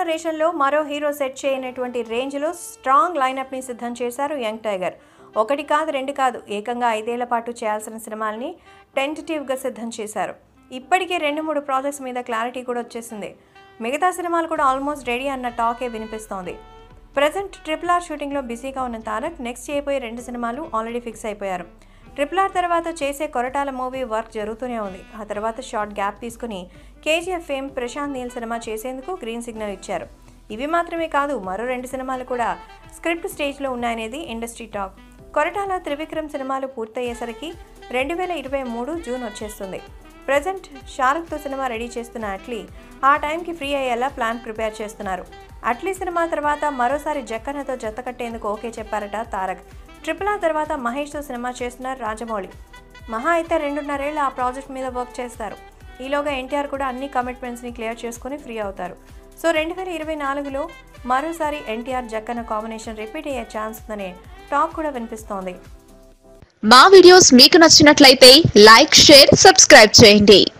జనరేషన్లో మరో hero set చేయనటువంటి రేంజ్లో స్ట్రాంగ్ లైనప్ని సిద్ధం చేశారు యంగ్ టైగర్ ఒకటి కాదు రెండు కాదు ఏకంగా ఐదేళ్ల పాటు చేయాల్సిన సినిమాల్ని టెంటేటివ్గా సిద్ధం చేశారు ఇప్పటికే రెండు మూడు ప్రాజెక్ట్స్ మీద క్లారిటీ కూడా వచ్చేసింది మిగతా సినిమాలు కూడా ఆల్మోస్ట్ రెడీ అన్న టాకే వినిపిస్తోంది ప్రజెంట్ ట్రిపుల్ ఆర్ షూటింగ్లో బిజీగా ఉన్న తారక్ నెక్స్ట్ చేయబోయే రెండు సినిమాలు ఆల్రెడీ ఫిక్స్ అయిపోయారు ట్రిపుల్ ఆర్ తర్వాత చేసే కొరటాల మూవీ వర్క్ జరుగుతూనే ఉంది ఆ తర్వాత షార్ట్ గ్యాప్ తీసుకుని KGF fame Prashanth Neel cinema చేసేందుకు గ్రీన్ సిగ్నల్ ఇచ్చారు ఇవి మాత్రమే కాదు మరో రెండు సినిమాలు కూడా స్క్రిప్ట్ స్టేజ్లో ఉన్నాయనేది ఇండస్ట్రీ టాక్ కొరటాల త్రివిక్రమ్ సినిమాలు పూర్తయ్యేసరికి రెండు వేల ఇరవై మూడు జూన్ వచ్చేస్తుంది ప్రజెంట్ షారుఖ్తో సినిమా రెడీ చేస్తున్న అట్లీ ఆ టైంకి ఫ్రీ అయ్యేలా ప్లాన్ ప్రిపేర్ చేస్తున్నారు అట్లీ సినిమా తర్వాత మరోసారి జక్కన్నతో జత కట్టేందుకు ఓకే చెప్పారట తారక్ ట్రిపుల్ ఆర్ తర్వాత మహేష్తో సినిమా చేస్తున్నారు రాజమౌళి మహా అయితే రెండున్నరేళ్ళు ఆ ప్రాజెక్ట్ మీద వర్క్ చేస్తారు ఈలోగా ఎన్టీఆర్ కూడా అన్ని కమిట్మెంట్స్ని క్లియర్ చేసుకుని ఫ్రీ అవుతారు సో రెండు వేల ఇరవై నాలుగులో మరోసారి ఎన్టీఆర్ జక్కన్న కాంబినేషన్ రిపీట్ అయ్యే ఛాన్స్ ఉందనే టాక్ కూడా వినిపిస్తోంది మా వీడియోస్ మీకు నచ్చినట్లయితే లైక్ షేర్ సబ్స్క్రైబ్ చేయండి